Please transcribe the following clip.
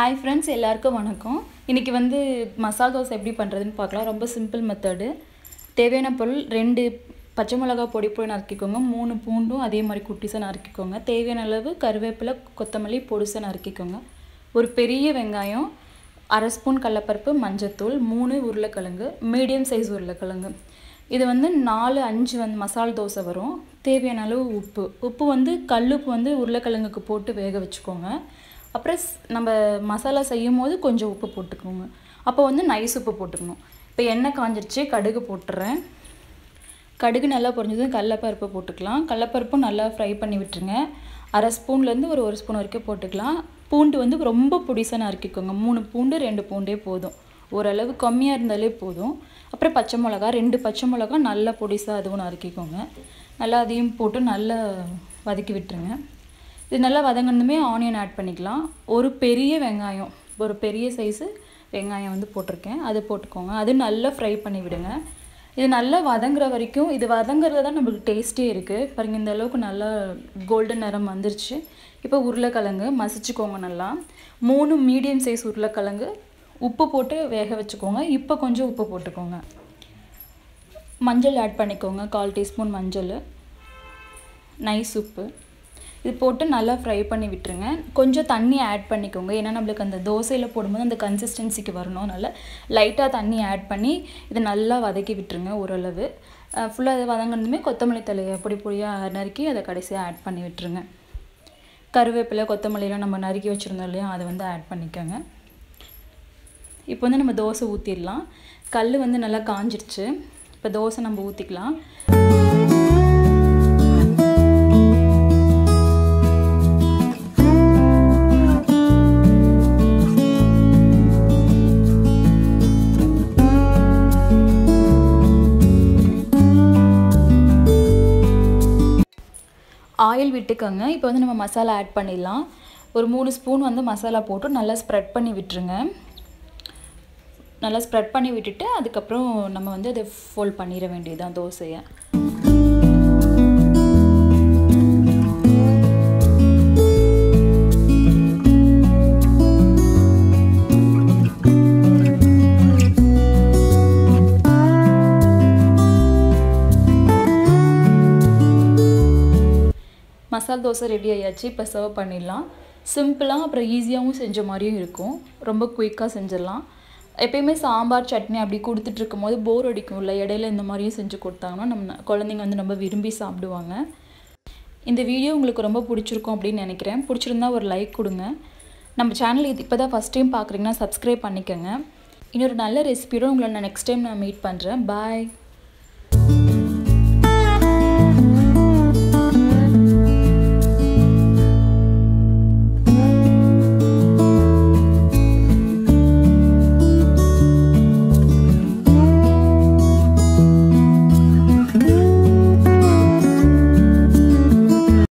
hi friends எல்லாருக்கும் வணக்கம் இன்றைக்கி வந்து மசாலா தோசை எப்படி பண்ணுறதுன்னு பார்க்கலாம் ரொம்ப சிம்பிள் மெத்தடு தேவையான பொருள் ரெண்டு பச்சை மிளகா பொடி பொடி நறுக்கிக்கோங்க மூணு பூண்டும் அதே மாதிரி குட்டிஸாக நறுக்கிக்கோங்க தேவையான அளவு கருவேப்பிலை கொத்தமல்லி பொடிசாக நறுக்கிக்கோங்க ஒரு பெரிய வெங்காயம் அரை ஸ்பூன் கடலப்பருப்பு மஞ்சத்தூள் மூணு உருளைக்கிழங்கு மீடியம் சைஸ் உருளைக்கிழங்கு இது வந்து நாலு அஞ்சு வந்து மசால் தோசை வரும் தேவையான அளவு உப்பு உப்பு வந்து கல்லுப்பு வந்து உருளைக்கிழங்குக்கு போட்டு வேக வச்சுக்கோங்க அப்புறம் ஸ்- நம்ம மசாலா செய்யும் போது கொஞ்சம் உப்பு போட்டுக்கோங்க அப்போ வந்து நைஸ் உப்பு போட்டுக்கணும் இப்போ எண்ணெய் காஞ்சிருச்சு கடுகு போட்டுறேன் கடுகு நல்லா பொரிஞ்சதும் கடலப்பருப்பு போட்டுக்கலாம் கடலப்பருப்பும் நல்லா ஃப்ரை பண்ணி விட்டுருங்க அரை ஸ்பூன்லேருந்து ஒரு ஒரு ஸ்பூன் வரைக்கும் போட்டுக்கலாம் பூண்டு வந்து ரொம்ப பொடிசாக நறுக்கிக்கோங்க மூணு பூண்டு ரெண்டு பூண்டே போதும் ஓரளவு கம்மியாக இருந்தாலே போதும் அப்புறம் பச்சை மிளகா ரெண்டு பச்சை மிளகா நல்லா பொடிசாக அதுவும் நறுக்கிக்கோங்க நல்லா அதையும் போட்டு நல்லா வதக்கி விட்டுருங்க இது நல்லா வதங்கினதுமே ஆனியன் ஆட் பண்ணிக்கலாம் ஒரு பெரிய வெங்காயம் ஒரு பெரிய சைஸு வெங்காயம் வந்து போட்டிருக்கேன் அது போட்டுக்கோங்க அது நல்லா ஃப்ரை பண்ணி விடுங்க இது நல்லா வதங்குற வரைக்கும் இது வதங்குறது தான் நம்மளுக்கு டேஸ்ட்டே இருக்குது பாருங்க இந்த அளவுக்கு நல்லா கோல்டன் நிறம் வந்துருச்சு இப்போ உருளைக்கிழங்கு மசிச்சுக்கோங்க நல்லா மூணு மீடியம் சைஸ் உருளைக்கிழங்கு உப்பு போட்டு வேக வச்சுக்கோங்க இப்போ கொஞ்சம் உப்பு போட்டுக்கோங்க மஞ்சள் ஆட் பண்ணிக்கோங்க கால் டீஸ்பூன் மஞ்சள் நைஸ் உப்பு இது போட்டு நல்லா ஃப்ரை பண்ணி விட்டுருங்க கொஞ்சம் தண்ணி ஆட் பண்ணிக்கோங்க ஏன்னா நம்மளுக்கு அந்த தோசையில் போடும்போது அந்த கன்சிஸ்டன்சிக்கு வரணும் அதனால் லைட்டாக தண்ணி ஆட் பண்ணி இதை நல்லா வதக்கி விட்டுருங்க ஓரளவு ஃபுல்லாக அதை வதங்கினதுமே கொத்தமல்லி தலையை பொடி பொடியாக நறுக்கி அதை கடைசியாக ஆட் பண்ணி விட்டுருங்க கருவேப்பிலை கொத்தமல்லிலாம் நம்ம நறுக்கி வச்சுருந்தோம் இல்லையா அதை வந்து ஆட் பண்ணிக்கோங்க இப்போ வந்து நம்ம தோசை ஊற்றிடலாம் கல் வந்து நல்லா காஞ்சிருச்சு இப்போ தோசை நம்ம ஊற்றிக்கலாம் ஆயில் விட்டுக்கோங்க இப்போ வந்து நம்ம மசாலா ஆட் பண்ணிடலாம் ஒரு மூணு ஸ்பூன் வந்து மசாலா போட்டு நல்லா ஸ்ப்ரெட் பண்ணி விட்டுருங்க நல்லா ஸ்ப்ரெட் பண்ணி விட்டுட்டு அதுக்கப்புறம் நம்ம வந்து அதை ஃபோல்ட் பண்ணிட வேண்டியதுதான் தோசையை மசால் தோசை ரெடி ஆயாச்சு இப்போ சர்வ் பண்ணிடலாம் சிம்பிளாக அப்புறம் ஈஸியாகவும் செஞ்ச மாதிரியும் இருக்கும் ரொம்ப குயிக்காக செஞ்சிடலாம் எப்பயுமே சாம்பார் சட்னி அப்படி கொடுத்துட்டு இருக்கும்போது போர் அடிக்கும்ல இடையில இந்த மாதிரியும் செஞ்சு கொடுத்தாங்கன்னா நம்ம குழந்தைங்க வந்து ரொம்ப விரும்பி சாப்பிடுவாங்க இந்த வீடியோ உங்களுக்கு ரொம்ப பிடிச்சிருக்கும் அப்படின்னு நினைக்கிறேன் பிடிச்சிருந்தா ஒரு லைக் கொடுங்க நம்ம சேனல் இது இப்போ தான் ஃபஸ்ட் டைம் பார்க்குறீங்கன்னா சப்ஸ்கிரைப் பண்ணிக்கோங்க இன்னொரு நல்ல ரெசிபியோட உங்களை நான் நெக்ஸ்ட் டைம் நான் மீட் பண்ணுறேன் பாய்